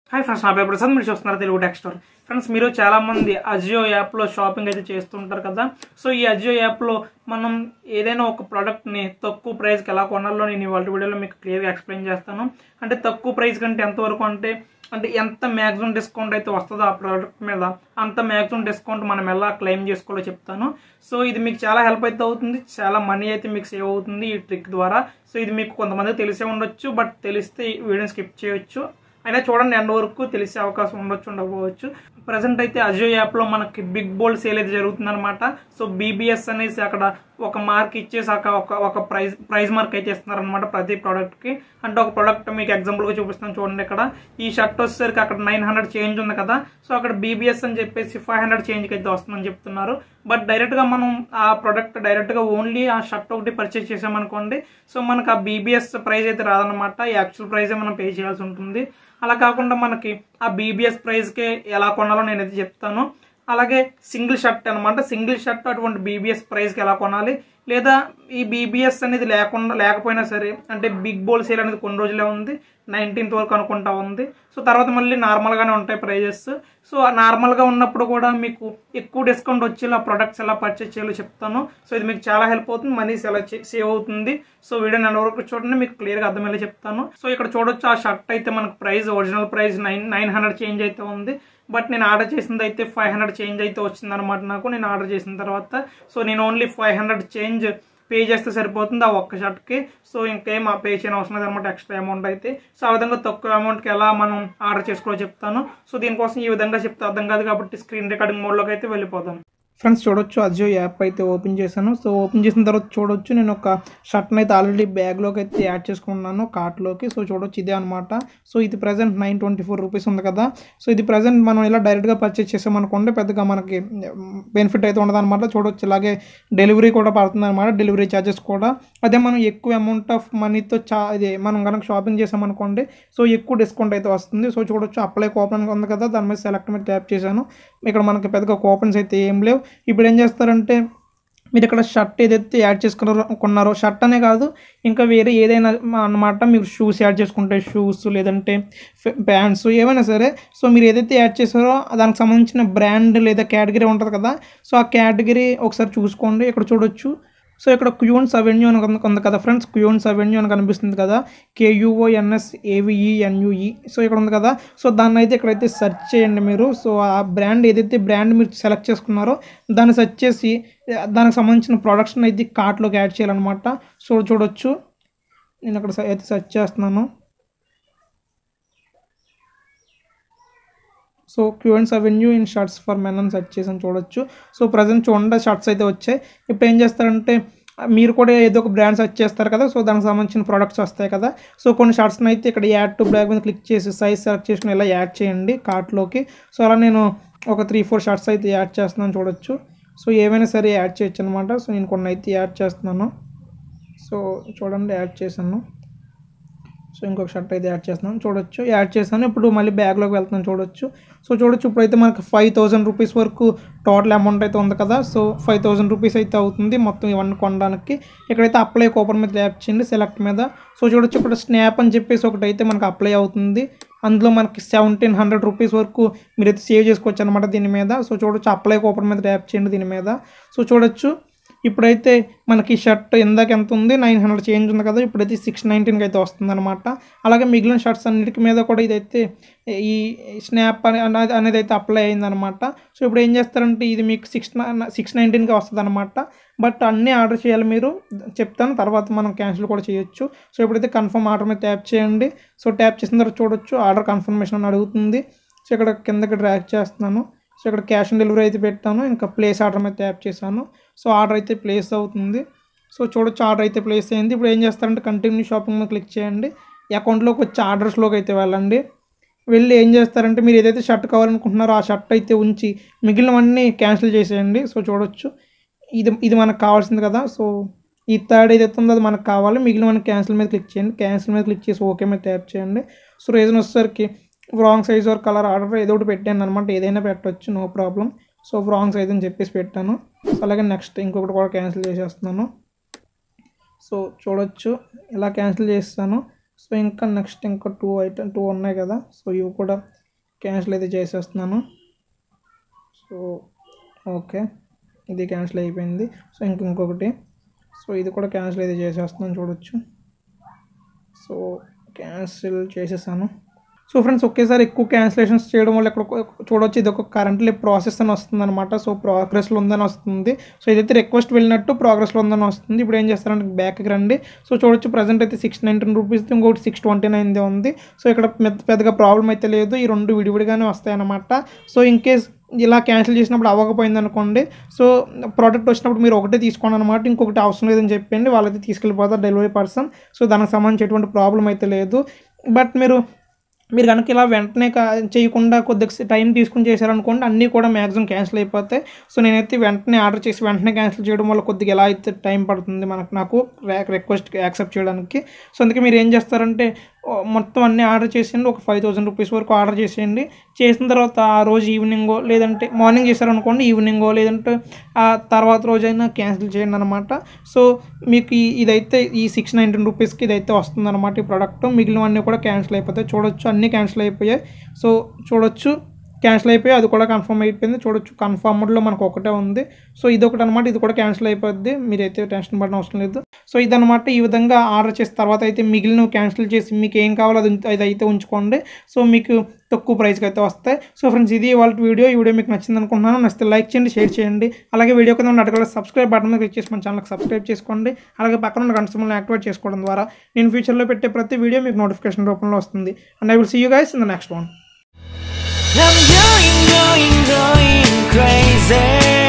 Hi friends నా పేరు ప్రసాద్ మీరు చూస్తున్నారు తెలుగు టెక్ స్టోర్ ఫ్రెండ్స్ మీరు చాలా మంది అజియో యాప్లో షాపింగ్ అయితే చేస్తుంటారు కదా సో ఈ అజియో యాప్లో మనం ఏదైనా ఒక ప్రోడక్ట్ని తక్కువ ప్రైస్కి ఎలా కొనాలో నేను ఇవాళ వీడియోలో మీకు క్లియర్గా ఎక్స్ప్లెయిన్ చేస్తాను అంటే తక్కువ ప్రైస్ కంటే ఎంతవరకు అంటే అంటే ఎంత మ్యాక్సిమం డిస్కౌంట్ అయితే వస్తుందో ఆ ప్రోడక్ట్ మీద అంత మ్యాక్సిమం డిస్కౌంట్ మనం ఎలా క్లెయిమ్ చేసుకోవాలో చెప్తాను సో ఇది మీకు చాలా హెల్ప్ అయితే అవుతుంది చాలా మనీ అయితే మీకు సేవ్ అవుతుంది ఈ ట్రిక్ ద్వారా సో ఇది మీకు కొంతమందికి తెలిసే ఉండొచ్చు బట్ తెలిస్తే ఈ వీడియోని స్కిప్ చేయొచ్చు అయినా చూడండి ఎండ్ వరకు తెలిసే అవకాశం ఉండొచ్చు ఉండకపోవచ్చు ప్రజెంట్ అయితే అజియో యాప్లో మనకి బిగ్ బోల్ సేల్ అయితే జరుగుతుంది అనమాట సో బీబీఎస్ అనేసి అక్కడ ఒక మార్క్ ఇచ్చేసి అక్కడ ఒక ఒక ప్రైజ్ ప్రైజ్ మార్క్ అయితే ఇస్తున్నారు అనమాట ప్రతి ప్రోడక్ట్కి అంటే ఒక ప్రోడక్ట్ మీకు ఎగ్జాంపుల్గా చూపిస్తాను చూడండి ఇక్కడ ఈ షర్ట్ వచ్చేసరికి అక్కడ నైన్ హండ్రెడ్ చేంజ్ ఉంది కదా సో అక్కడ బీబీఎస్ అని చెప్పేసి ఫైవ్ హండ్రెడ్ చేంజ్కి అయితే వస్తుందని చెప్తున్నారు బట్ డైరెక్ట్గా మనం ఆ ప్రోడక్ట్ డైరెక్ట్గా ఓన్లీ ఆ షర్ట్ ఒకటి పర్చేస్ చేసామనుకోండి సో మనకు ఆ బీబీఎస్ ప్రైస్ అయితే రాదనమాట యాక్చువల్ ప్రైజే మనం పే చేయాల్సి ఉంటుంది అలా కాకుండా మనకి ఆ బీబీఎస్ ప్రైస్కే ఎలా కొనాలో నేనైతే చెప్తాను అలాగే సింగిల్ షర్ట్ అనమాట సింగిల్ షర్ట్ అటువంటి బీబీఎస్ ప్రైస్కి ఎలా కొనాలి లేదా ఈ బీబీఎస్ అనేది లేకుండా లేకపోయినా సరే అంటే బిగ్ బోల్ సేల్ అనేది కొన్ని రోజులే ఉంది నైన్టీన్త్ వరకు అనుకుంటా ఉంది సో తర్వాత మళ్ళీ నార్మల్గానే ఉంటాయి ప్రైజెస్ సో నార్మల్గా ఉన్నప్పుడు కూడా మీకు ఎక్కువ డిస్కౌంట్ వచ్చేలా ప్రొడక్ట్స్ ఎలా పర్చేస్ చేయాలో చెప్తాను సో ఇది మీకు చాలా హెల్ప్ అవుతుంది మనీ ఎలా సేవ్ అవుతుంది సో వీడియో నెల వరకు చూడండి మీకు క్లియర్గా అర్థమయ్యేలా చెప్తాను సో ఇక్కడ చూడొచ్చు ఆ షర్ట్ అయితే మనకు price original price nine nine hundred change అయితే ఉంది బట్ నేను ఆర్డర్ చేసింది అయితే ఫైవ్ హండ్రెడ్ చేంజ్ అయితే వచ్చింది అనమాట నాకు నేను ఆర్డర్ చేసిన తర్వాత సో నేను only five hundred change pay చేస్తే సరిపోతుంది ఆ ఒక్క షర్ట్కి సో ఇంకేం ఆ పే చేయని అవసరం లేదన్నమాట ఎక్స్ట్రా అమౌంట్ అయితే సో ఆ విధంగా తక్కువ అమౌంట్కి ఎలా మనం ఆర్డర్ చేసుకోవాలో చెప్తాను సో దీనికోసం ఈ విధంగా చెప్తే అర్థం కాదు కాబట్టి స్క్రీన్ రికార్డింగ్ మోడ్లోకి అయితే వెళ్ళిపోదాం ఫ్రెండ్స్ చూడొచ్చు అజియో యాప్ అయితే ఓపెన్ చేశాను సో ఓపెన్ చేసిన తర్వాత చూడొచ్చు నేను ఒక షర్ట్ని అయితే ఆల్రెడీ బ్యాగ్లోకి అయితే యాడ్ చేసుకున్నాను కార్ట్లోకి సో చూడొచ్చు ఇదే అనమాట సో ఇది present nine twenty four rupees ఉంది కదా సో ఇది ప్రజెంట్ మనం ఇలా డైరెక్ట్గా పర్చేస్ చేసామనుకోండి పెద్దగా మనకి బెనిఫిట్ అయితే ఉండదు అనమాట చూడొచ్చు ఇలాగే డెలివరీ కూడా పడుతుంది అనమాట డెలివరీ ఛార్జెస్ కూడా అదే మనం ఎక్కువ అమౌంట్ ఆఫ్ మనీతో చా ఇది మనం కనుక షాపింగ్ చేసామనుకోండి సో ఎక్కువ డిస్కౌంట్ అయితే వస్తుంది సో చూడొచ్చు అప్లై కూపన్ ఉంది కదా దాని మీద సెలెక్ట్ మీద ట్యాప్ చేశాను ఇక్కడ మనకి పెద్దగా కూపన్స్ అయితే ఏం లేవు ఇప్పుడు ఏం చేస్తారంటే మీరు ఇక్కడ షర్ట్ ఏదైతే యాడ్ చేసుకున్నారో కొన్నారో షర్ట్ అనే కాదు ఇంకా వేరే ఏదైనా అన్నమాట మీరు షూస్ యాడ్ చేసుకుంటే షూస్ లేదంటే ప్యాంట్స్ ఏమైనా సరే సో మీరు ఏదైతే యాడ్ చేశారో దానికి సంబంధించిన బ్రాండ్ లేదా కేటగిరీ ఉంటుంది కదా సో ఆ కేటగిరీ ఒకసారి చూసుకోండి ఇక్కడ చూడొచ్చు సో ఇక్కడ క్యూన్స్ అవెన్యూ అని ఉంది- ఉంది కదా ఫ్రెండ్స్ క్యూన్స్ అవెన్యూ అని కనిపిస్తుంది కదా కేయుఓఎన్ఎస్ ఏవిఈఎన్యుఈ సో ఇక్కడ ఉంది కదా సో దాన్ని అయితే ఇక్కడైతే సెర్చ్ చేయండి మీరు సో ఆ బ్రాండ్ ఏదైతే బ్రాండ్ మీరు సెలెక్ట్ చేసుకున్నారో దాన్ని సెర్చ్ చేసి దానికి సంబంధించిన ప్రొడక్ట్స్ని అయితే కార్ట్లోకి యాడ్ చేయాలన్నమాట సో చూడొచ్చు నేను అక్కడ స- అయితే సెర్చ్ చేస్తున్నాను so queens avenue in shirts for men అని సెర్చ్ చేసాను చూడొచ్చు సో ప్రజెంట్ చూడండి షర్ట్స్ అయితే వచ్చాయి ఇప్పుడు ఏం చేస్తారంటే మీరు కూడా ఏదో ఒక బ్రాండ్ సెర్చ్ చేస్తారు కదా సో దానికి సంబంధించిన ప్రొడక్ట్స్ వస్తాయి కదా సో కొన్ని షర్ట్స్ని అయితే ఇక్కడ యాడ్ టు బ్యాగ్ మీద క్లిక్ చేసి సైజ్ సెలెక్ట్ చేసుకుని ఇలా యాడ్ చేయండి కార్ట్లోకి సో అలా నేను ఒక త్రీ ఫోర్ షర్ట్స్ అయితే యాడ్ చేస్తున్నాను చూడొచ్చు సో ఏమైనా సరే యాడ్ చేయొచ్చు అనమాట సో నేను కొన్ని అయితే యాడ్ చేస్తున్నాను సో చూడండి యాడ్ చేశాను సో ఇంకొక షర్ట్ అయితే యాడ్ చేస్తున్నాను చూడొచ్చు యాడ్ చేశాను ఇప్పుడు మళ్ళీ బ్యాగ్లోకి వెళ్తున్నాను చూడొచ్చు సో చూడొచ్చు ఇప్పుడైతే మనకి ఫైవ్ థౌసండ్ రూపీస్ వరకు టోటల్ అమౌంట్ అయితే ఉంది కదా సో ఫైవ్ థౌసండ్ రూపీస్ అయితే అవుతుంది మొత్తం ఇవన్నీ కొనడానికి ఇక్కడైతే అప్లై కూపన్ మీద ట్యాప్ చేయండి సెలెక్ట్ మీద సో చూడొచ్చు ఇప్పుడు స్నాప్ అని చెప్పేసి ఒకటి అయితే మనకి అప్లై అవుతుంది అందులో మనకి సెవెంటీన్ హండ్రెడ్ రూపీస్ వరకు మీరైతే సేవ్ చేసుకోవచ్చు అనమాట దీని మీద సో చూడొచ్చు అప్లై కూపన్ మీద ట్యాప్ చేయండి దీని మీద సో చూడొచ్చు ఇప్పుడైతే మనకి షర్ట్ ఇందాక ఎంత ఉంది నైన్ హండ్రెడ్ చేంజ్ ఉంది కదా ఇప్పుడైతే సిక్స్ నైన్టీన్కి అయితే వస్తుంది అనమాట అలాగే మిగిలిన షర్ట్స్ అన్నిటి మీద కూడా ఇదైతే ఈ స్నాప్ అనే అనేది అనేది అయితే అప్లై అయిందనమాట సో ఇప్పుడు ఏం చేస్తారంటే ఇది మీకు సిక్స్ సిక్స్ నైన్టీన్కి వస్తుంది అనమాట బట్ అన్నీ ఆర్డర్ చేయాలి మీరు చెప్తాను తర్వాత మనం క్యాన్సిల్ కూడా చేయొచ్చు సో ఇప్పుడైతే కన్ఫర్మ్ ఆర్డర్ మీద ట్యాప్ చేయండి సో ట్యాప్ చేసిన తర్వాత చూడొచ్చు ఆర్డర్ కన్ఫర్మేషన్ అని అడుగుతుంది సో ఇక్కడ కిందకి డ్రాక్ చేస్తున్నాను సో ఇక్కడ క్యాష్ ఆన్ డెలివరీ అయితే పెట్టాను ఇంకా ప్లేస్ ఆర్డర్ మీద ట్యాప్ చేశాను సో ఆర్డర్ అయితే ప్లేస్ అవుతుంది సో చూడొచ్చు ఆర్డర్ అయితే ప్లేస్ అయింది ఇప్పుడు ఏం చేస్తారంటే కంటిన్యూ షాపింగ్ మీద క్లిక్ చేయండి అకౌంట్లోకి వచ్చి ఆర్డర్స్లోకి అయితే వెళ్ళండి వెళ్ళి ఏం చేస్తారంటే మీరు ఏదైతే షర్ట్ కావాలనుకుంటున్నారో ఆ షర్ట్ అయితే ఉంచి మిగిలినవన్నీ క్యాన్సిల్ చేసేయండి సో చూడొచ్చు ఇది ఇది మనకు కావాల్సింది కదా సో ఈ థర్డ్ ఏదైతే ఉందో అది మనకు కావాలి మిగిలిన క్యాన్సిల్ మీద క్లిక్ చేయండి క్యాన్సిల్ మీద క్లిక్ చేసి ఓకే మీద ట్యాప్ చేయండి సో రీజన్ వచ్చేసరికి wrong size or colour order ఏదో ఒకటి పెట్టాను అనమాట ఏదైనా పెట్టవచ్చు no problem so wrong size అని చెప్పేసి పెట్టాను సో అలాగే నెక్స్ట్ ఇంకొకటి కూడా క్యాన్సిల్ చేసేస్తున్నాను సో చూడొచ్చు ఇలా క్యాన్సిల్ చేస్తాను సో ఇంకా నెక్స్ట్ ఇంకా టూ ఐటమ్ టూ ఉన్నాయి కదా సో ఇవి కూడా క్యాన్సిల్ అయితే చేసేస్తున్నాను సో ఓకే ఇది క్యాన్సిల్ అయిపోయింది సో ఇంక ఇంకొకటి సో ఇది కూడా క్యాన్సిల్ అయితే చేసేస్తున్నాను చూడొచ్చు సో క్యాన్సిల్ చేసేసాను సో ఫ్రెండ్స్ ఒకేసారి ఎక్కువ క్యాన్సిలేషన్స్ చేయడం వల్ల ఇక్కడ ఒక- చూడొచ్చు ఇది ఒక కరెంట్లీ ప్రాసెస్ అని వస్తుంది అనమాట సో ప్రోగ్రెస్లో ఉందని వస్తుంది సో ఇదైతే రిక్వెస్ట్ వెళ్ళినట్టు ప్రోగ్రెస్లో ఉందని వస్తుంది ఇప్పుడు ఏం చేస్తారంటే బ్యాక్కి రండి సో చూడొచ్చు ప్రజెంట్ అయితే సిక్స్ నైన్టీన్ రూపీస్ ఇంకోటి సిక్స్ ట్వంటీ నైన్దే ఉంది సో ఇక్కడ పెద్ద పెద్దగా ప్రాబ్లం అయితే లేదు ఈ రెండు విడివిడిగానే వస్తాయి అన్నమాట సో ఇన్ కేస్ ఇలా క్యాన్సిల్ చేసినప్పుడు అవ్వకపోయింది అనుకోండి సో ప్రోడక్ట్ వచ్చినప్పుడు మీరు ఒకటే తీసుకోండి అనమాట ఇంకొకటి అవసరం లేదని చెప్పండి వాళ్ళైతే తీసుకెళ్ళిపోతారు డెలివరీ పర్సన్ సో దానికి సంబంధించి ఎటువంటి ప్రాబ్లం అయితే లేదు బట్ మీరు మీరు కనుక ఇలా వెంటనే కా చేయకుండా కొద్దిగా టైం తీసుకుని చేశారనుకోండి అన్నీ కూడా మ్యాక్సిమం క్యాన్సిల్ అయిపోతాయి సో నేనైతే వెంటనే ఆర్డర్ చేసి వెంటనే క్యాన్సిల్ చేయడం వల్ల కొద్దిగా ఎలా అయితే టైం పడుతుంది మనకు నాకు రిక్వెస్ట్ యాక్సెప్ట్ చేయడానికి సో అందుకే మీరు ఏం చేస్తారంటే ఓ, మొత్తం అన్నీ ఆర్డర్ చేసేయండి ఒక ఫైవ్ థౌసండ్ రూపీస్ వరకు ఆర్డర్ చేసేయండి చేసిన తర్వాత ఆ రోజు ఈవినింగో లేదంటే మార్నింగ్ చేశారనుకోండి ఈవినింగో లేదంటే ఆ తర్వాత రోజైనా క్యాన్సిల్ చేయండి అనమాట సో మీకు ఈ- ఇదైతే ఈ సిక్స్ నైంటీన్ రూపీస్కి ఇదైతే వస్తుంది అనమాట ఈ ప్రోడక్ట్ మిగిలినవన్నీ కూడా క్యాన్సిల్ అయిపోతాయి చూడొచ్చు అన్నీ క్యాన్సిల్ అయిపోయాయి సో చూడొచ్చు క్యాన్సిల్ అయిపోయి అది కూడా కన్ఫర్మ్ అయిపోయింది చూడొచ్చు కన్ఫర్మ్డ్లో మనకు ఒకటే ఉంది సో ఇది ఒకటి అనమాట ఇది కూడా క్యాన్సిల్ అయిపోద్ది మీరైతే టెన్షన్ పడిన అవసరం లేదు సో ఇదనమాట ఈ విధంగా ఆర్డర్ చేసిన తర్వాత అయితే మిగిలిన క్యాన్సిల్ చేసి మీకు ఏం కావాలో అది అది అయితే ఉంచుకోండి సో మీకు తక్కువ ప్రైస్కి అయితే వస్తాయి సో ఫ్రెండ్స్ ఇది వాళ్ళ వీడియో ఈ వీడియో మీకు నచ్చింది అనుకుంటున్నాను నచ్చితే లైక్ చేయండి షేర్ చేయండి అలాగే వీడియో కింద ఉన్న అడగల సబ్స్క్రైబ్ బటన్ మీద క్లిక్ చేసి మన ఛానల్కి సబ్స్క్రైబ్ చేసుకోండి అలాగే పక్కన ఉన్న గంట సింబల్ని యాక్టివేట్ చేసుకోవడం ద్వారా నేను ఫ్యూచర్లో పెట్టే ప్రతి వీడియో మీకు నోటిఫికేషన్ రూపంలో వస్తుంది and I will see you guys in the next one I'm going, going, going crazy.